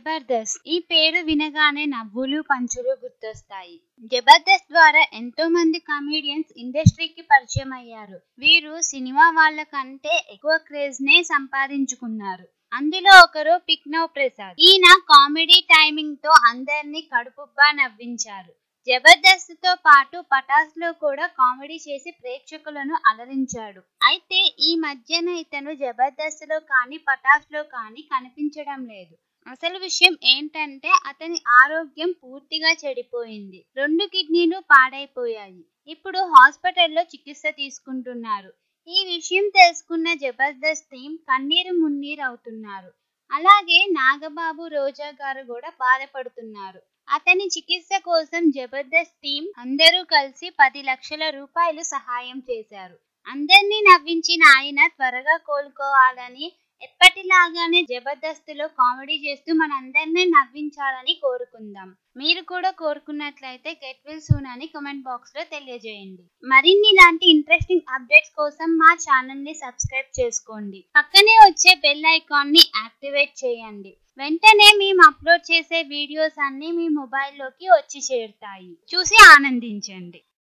జబర్దస్త్ ఈ పేరు వినగానే నవ్వులు పంచులు గుర్తొస్తాయి జబర్దస్త్ ద్వారా ఎంతో మంది కామెడియన్స్ ఇండస్ట్రీకి పరిచయం అయ్యారు వీరు సినిమా వాళ్ళ కంటే ఎక్కువ క్రేజ్ నే సంపాదించుకున్నారు అందులో ఒకరు పిక్నవ్ ప్రసాద్ ఈయన కామెడీ టైమింగ్ తో అందరినీ కడుపుబ్బా నవ్వించారు జబర్దస్త్ తో పాటు పటాస్ లో కూడా కామెడీ చేసి ప్రేక్షకులను అలరించాడు అయితే ఈ మధ్యన ఇతను జబర్దస్త్ లో కానీ పటాస్ లో కానీ కనిపించడం లేదు అసలు విషయం ఏంటంటే అతని ఆరోగ్యం పూర్తిగా చెడిపోయింది రెండు కిడ్నీలు పాడైపోయాయి ఇప్పుడు హాస్పిటల్లో చికిత్స తీసుకుంటున్నారు ఈ విషయం తెలుసుకున్న జబర్దస్త్ టీం కన్నీరు మున్నీరు అవుతున్నారు అలాగే నాగబాబు రోజా గారు కూడా బాధపడుతున్నారు అతని చికిత్స కోసం జబర్దస్త్ టీం అందరూ కలిసి పది లక్షల రూపాయలు సహాయం చేశారు అందరినీ నవ్వించిన ఆయన త్వరగా కోలుకోవాలని ఎప్పటిలాగానే జబర్దస్త్లో కామెడీ చేస్తూ మనందరినీ నవ్వించాలని కోరుకుందాం మీరు కూడా కోరుకున్నట్లయితే గెట్ విల్ సూన్ అని కామెంట్ బాక్స్ లో తెలియజేయండి మరిన్ని ఇలాంటి ఇంట్రెస్టింగ్ అప్డేట్స్ కోసం మా ఛానల్ ని సబ్స్క్రైబ్ చేసుకోండి పక్కనే వచ్చే బెల్ ఐకాన్ ని యాక్టివేట్ చేయండి వెంటనే మేము అప్లోడ్ చేసే వీడియోస్ అన్ని మీ మొబైల్లోకి వచ్చి చేరుతాయి చూసి ఆనందించండి